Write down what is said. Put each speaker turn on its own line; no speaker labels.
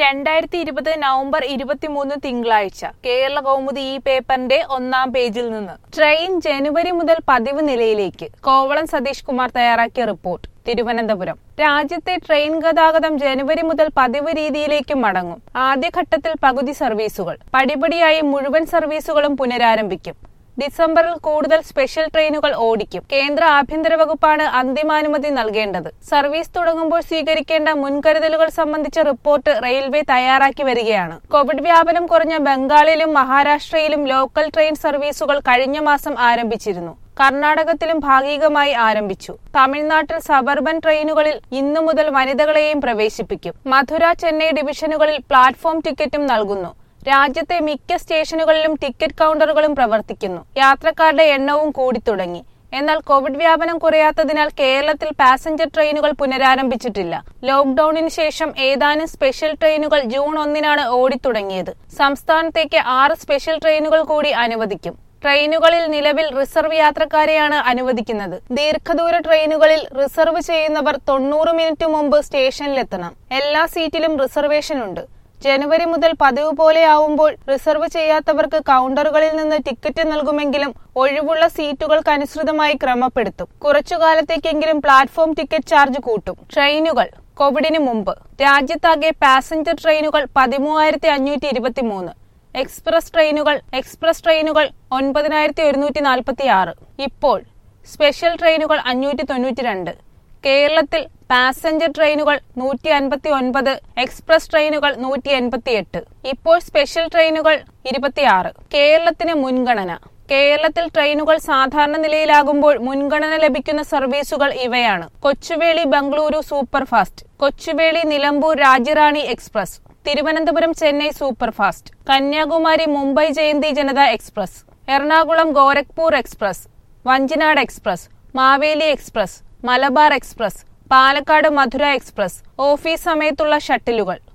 രണ്ടായിരത്തി ഇരുപത് നവംബർ ഇരുപത്തിമൂന്ന് തിങ്കളാഴ്ച കേരള കൗമുദി ഈ പേപ്പറിന്റെ ഒന്നാം പേജിൽ നിന്ന് ട്രെയിൻ ജനുവരി മുതൽ പതിവ് നിലയിലേക്ക് കോവളം സതീഷ് കുമാർ തയ്യാറാക്കിയ റിപ്പോർട്ട് തിരുവനന്തപുരം രാജ്യത്തെ ട്രെയിൻ ഗതാഗതം ജനുവരി മുതൽ പതിവ് രീതിയിലേക്ക് മടങ്ങും ആദ്യഘട്ടത്തിൽ പകുതി സർവീസുകൾ പടിപടിയായി മുഴുവൻ സർവീസുകളും പുനരാരംഭിക്കും ഡിസംബറിൽ കൂടുതൽ സ്പെഷ്യൽ ട്രെയിനുകൾ ഓടിക്കും കേന്ദ്ര ആഭ്യന്തര വകുപ്പാണ് അന്തിമാനുമതി നൽകേണ്ടത് സർവീസ് തുടങ്ങുമ്പോൾ സ്വീകരിക്കേണ്ട മുൻകരുതലുകൾ സംബന്ധിച്ച റിപ്പോർട്ട് റെയിൽവേ തയ്യാറാക്കി വരികയാണ് കോവിഡ് വ്യാപനം കുറഞ്ഞ ബംഗാളിലും മഹാരാഷ്ട്രയിലും ലോക്കൽ ട്രെയിൻ സർവീസുകൾ കഴിഞ്ഞ മാസം ആരംഭിച്ചിരുന്നു കർണാടകത്തിലും ഭാഗികമായി ആരംഭിച്ചു തമിഴ്നാട്ടിൽ സബർബൻ ട്രെയിനുകളിൽ ഇന്നു മുതൽ വനിതകളെയും പ്രവേശിപ്പിക്കും മധുര ചെന്നൈ ഡിവിഷനുകളിൽ പ്ലാറ്റ്ഫോം ടിക്കറ്റും നൽകുന്നു രാജ്യത്തെ മിക്ക സ്റ്റേഷനുകളിലും ടിക്കറ്റ് കൗണ്ടറുകളും പ്രവർത്തിക്കുന്നു യാത്രക്കാരുടെ എണ്ണവും കൂടിത്തുടങ്ങി എന്നാൽ കോവിഡ് വ്യാപനം കുറയാത്തതിനാൽ കേരളത്തിൽ പാസഞ്ചർ ട്രെയിനുകൾ പുനരാരംഭിച്ചിട്ടില്ല ലോക്ഡൌണിന് ശേഷം ഏതാനും സ്പെഷ്യൽ ട്രെയിനുകൾ ജൂൺ ഒന്നിനാണ് ഓടിത്തുടങ്ങിയത് സംസ്ഥാനത്തേക്ക് ആറ് സ്പെഷ്യൽ ട്രെയിനുകൾ കൂടി അനുവദിക്കും ട്രെയിനുകളിൽ നിലവിൽ റിസർവ് യാത്രക്കാരെയാണ് അനുവദിക്കുന്നത് ദീർഘദൂര ട്രെയിനുകളിൽ റിസർവ് ചെയ്യുന്നവർ തൊണ്ണൂറ് മിനിറ്റ് മുമ്പ് സ്റ്റേഷനിലെത്തണം എല്ലാ സീറ്റിലും റിസർവേഷൻ ഉണ്ട് ജനുവരി മുതൽ പതിവ് പോലെയാവുമ്പോൾ റിസർവ് ചെയ്യാത്തവർക്ക് കൗണ്ടറുകളിൽ നിന്ന് ടിക്കറ്റ് നൽകുമെങ്കിലും ഒഴിവുള്ള സീറ്റുകൾക്കനുസൃതമായി ക്രമപ്പെടുത്തും കുറച്ചുകാലത്തേക്കെങ്കിലും പ്ലാറ്റ്ഫോം ടിക്കറ്റ് ചാർജ് കൂട്ടും ട്രെയിനുകൾ കോവിഡിന് മുമ്പ് രാജ്യത്താകെ പാസഞ്ചർ ട്രെയിനുകൾ പതിമൂവായിരത്തി അഞ്ഞൂറ്റി ഇരുപത്തി മൂന്ന് എക്സ്പ്രസ് ട്രെയിനുകൾ എക്സ്പ്രസ് ട്രെയിനുകൾ ഒൻപതിനായിരത്തി ഒരുന്നൂറ്റി നാൽപ്പത്തി ആറ് ഇപ്പോൾ സ്പെഷ്യൽ ട്രെയിനുകൾ അഞ്ഞൂറ്റി തൊണ്ണൂറ്റി രണ്ട് കേരളത്തിൽ പാസഞ്ചർ ട്രെയിനുകൾ നൂറ്റി അൻപത്തി ഒൻപത് എക്സ്പ്രസ് ട്രെയിനുകൾ നൂറ്റി എൺപത്തി എട്ട് ഇപ്പോൾ സ്പെഷ്യൽ ട്രെയിനുകൾ ഇരുപത്തിയാറ് കേരളത്തിന് മുൻഗണന കേരളത്തിൽ ട്രെയിനുകൾ സാധാരണ നിലയിലാകുമ്പോൾ മുൻഗണന ലഭിക്കുന്ന സർവീസുകൾ ഇവയാണ് Kochuveli Bengaluru superfast Kochuveli Nilambur Rajyarani express Thiruvananthapuram Chennai superfast Kanyakumari Mumbai Jayanti Janata express Ernakulam Gorakhpur express Vanchinad express Maveli express Malabar express Palakkad Madurai express office സമയത്തുള്ള ഷട്ടിലുകൾ